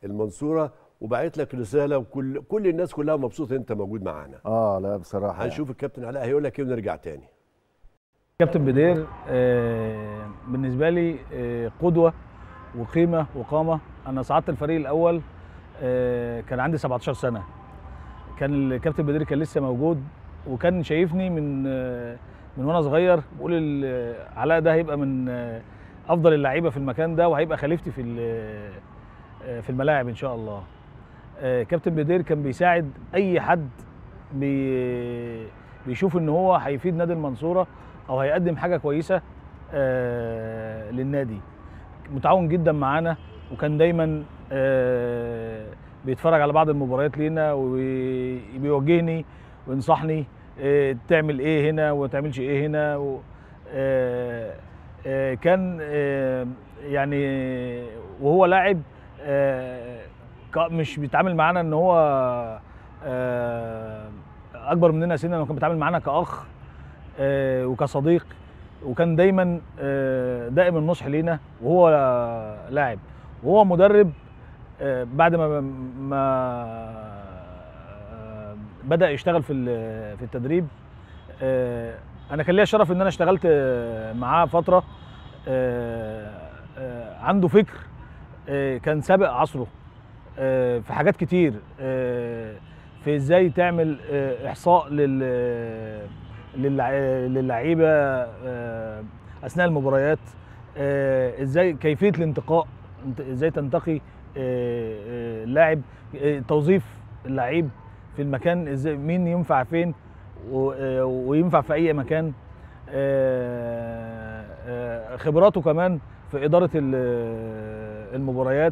المنصوره وبعت لك رساله وكل كل الناس كلها مبسوطه انت موجود معانا اه لا بصراحه يعني. هنشوف الكابتن علاء هيقول لك ايه ونرجع تاني كابتن بدير آه، بالنسبه لي آه، قدوه وقيمه وقامه انا صعدت الفريق الاول آه، كان عندي 17 سنه كان الكابتن بدير كان لسه موجود وكان شايفني من آه، من وانا صغير بقول ال- علاء ده هيبقى من آه، افضل اللعيبه في المكان ده وهيبقى خليفتي في ال- آه، في الملاعب ان شاء الله آه، كابتن بدير كان بيساعد اي حد بي بيشوف ان هو هيفيد نادي المنصوره او هيقدم حاجه كويسه آه، للنادي متعاون جدا معانا وكان دايما آه، بيتفرج على بعض المباريات لينا وبيوجهني وينصحني آه، تعمل ايه هنا وما تعملش ايه هنا و آه، آه، كان آه، يعني وهو لاعب آه، ك- مش بيتعامل معانا ان هو آه، اكبر مننا سنا وكان بيتعامل معانا كاخ آه، وكصديق وكان دايما آه، دائم النصح لينا وهو لاعب وهو مدرب آه، بعد ما ما آه، بدا يشتغل في ال- في التدريب آه، انا كان ليا الشرف ان انا اشتغلت آه، معاه فتره آه، آه، عنده فكر آه، كان سابق عصره آه، في حاجات كتير آه، في ازاي تعمل آه، احصاء لل للع- للعيبه آه، اثناء المباريات آه، ازاي كيفيه الانتقاء انت- ازاي تنتقي آه، آه، اللاعب آه، توظيف اللعيب في المكان ازاي مين ينفع فين و- آه، وينفع في اي مكان آه، آه، خبراته كمان في اداره ال- المباريات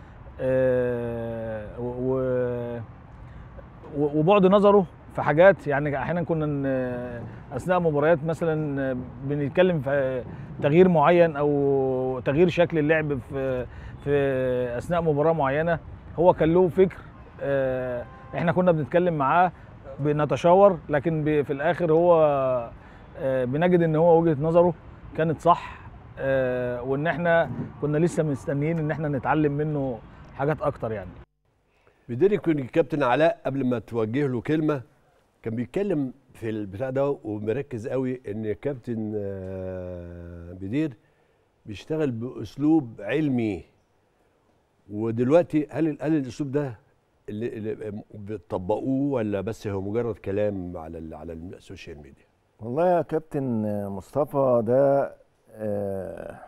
آه، و- و- و- وبعد نظره في حاجات يعني احيانا كنا ن- اثناء مباريات مثلا بنتكلم في تغيير معين او تغيير شكل اللعب في في اثناء مباراه معينه هو كان له فكر آه، احنا كنا بنتكلم معاه بنتشاور لكن ب- في الاخر هو آه، بنجد ان هو وجهه نظره كانت صح آه، وان احنا كنا لسه مستنيين ان احنا نتعلم منه حاجات اكتر يعني بدير يكون الكابتن علاء قبل ما توجه له كلمه كان بيتكلم في البتاع ده ومركز قوي ان كابتن آه، بدير بيشتغل باسلوب علمي ودلوقتي هل هل الاسلوب ده اللي, اللي بتطبقوه ولا بس هو مجرد كلام على ال- على السوشيال ميديا؟ والله يا كابتن مصطفى ده آه،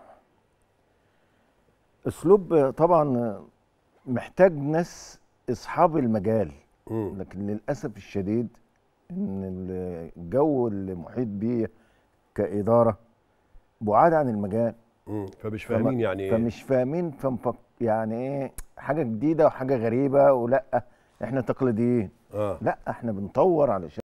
اسلوب طبعا محتاج ناس اصحاب المجال مم. لكن للاسف الشديد ان الجو المحيط بيه كاداره بعاد عن المجال مم. فمش فما- فاهمين يعني ايه فمش فاهمين فمفك يعني ايه حاجه جديده وحاجه غريبه ولا احنا تقليديين اه لا احنا بنطور علشان